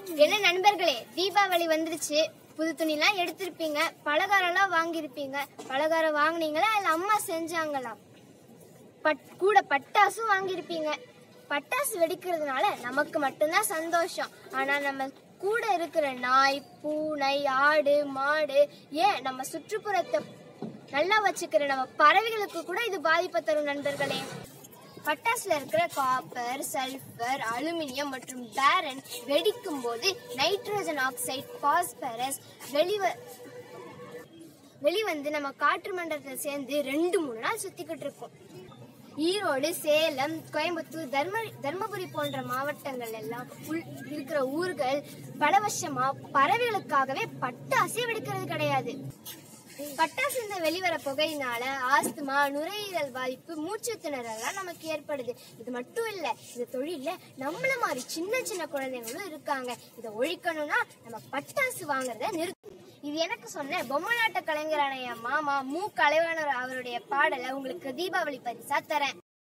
என்ன நண்பர்களே தீபாவளி வந்துருச்சு புது துணிலாம் எடுத்திருப்பீங்க பலகாரம்லாம் வாங்கியிருப்பீங்க பலகாரம் வாங்குனீங்களா இல்ல அம்மா செஞ்சாங்களா பட் கூட பட்டாசும் வாங்கியிருப்பீங்க பட்டாசு வெடிக்கிறதுனால நமக்கு மட்டும்தான் சந்தோஷம் ஆனா நம்ம கூட இருக்கிற நாய் பூனை ஆடு மாடு ஏன் நம்ம சுற்றுப்புறத்தை நல்லா வச்சுக்கிற நம்ம பறவைகளுக்கு கூட இது பாதிப்பை தரும் நண்பர்களே பட்டாசுல இருக்கிற காப்பர் சல்பர் அலுமினியம் மற்றும் பேரன் வெடிக்கும் போது நைட்ரஜன் ஆக்சைடு பாஸ்பரஸ் வெளிவ வெளிவந்து நம்ம காற்று மண்டலத்துல சேர்ந்து ரெண்டு மூணு நாள் சுத்திக்கிட்டு இருக்கோம் ஈரோடு சேலம் கோயம்புத்தூர் தர்ம தர்மபுரி போன்ற மாவட்டங்கள் எல்லாம் உள் இருக்கிற ஊர்கள் பல வருஷமா பறவைகளுக்காகவே பட்டாசே வெடிக்கிறது கிடையாது பட்டாசு இந்த வெளிவர புகையினால ஆஸ்துமா நுரையீரல் பாதிப்பு மூச்சு திணறலாம் நமக்கு ஏற்படுது இது மட்டும் இல்ல இந்த தொழில்ல நம்மள மாதிரி சின்ன சின்ன குழந்தைங்களும் இருக்காங்க இதை ஒழிக்கணும்னா நம்ம பட்டாசு வாங்குறத நிறுத்த இது எனக்கு சொன்ன பொம்மலாட்ட கலைஞரான என் மாமா மு கலைவாணர் அவருடைய பாடலை உங்களுக்கு தீபாவளி பரிசா தரேன்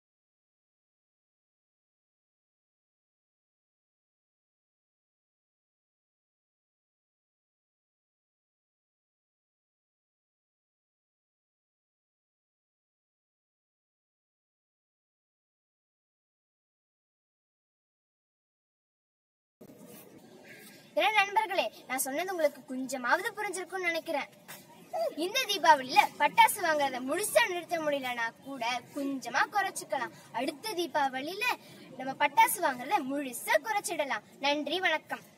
ஏன்னா நண்பர்களே நான் சொன்னது உங்களுக்கு கொஞ்சமாவது புரிஞ்சிருக்கும்னு நினைக்கிறேன் இந்த தீபாவளியில பட்டாசு வாங்குறத முழுசா நிறுத்த முடியலனா கூட கொஞ்சமா குறைச்சுக்கலாம் அடுத்த தீபாவளியில நம்ம பட்டாசு வாங்குறத முழுசா குறைச்சிடலாம் நன்றி வணக்கம்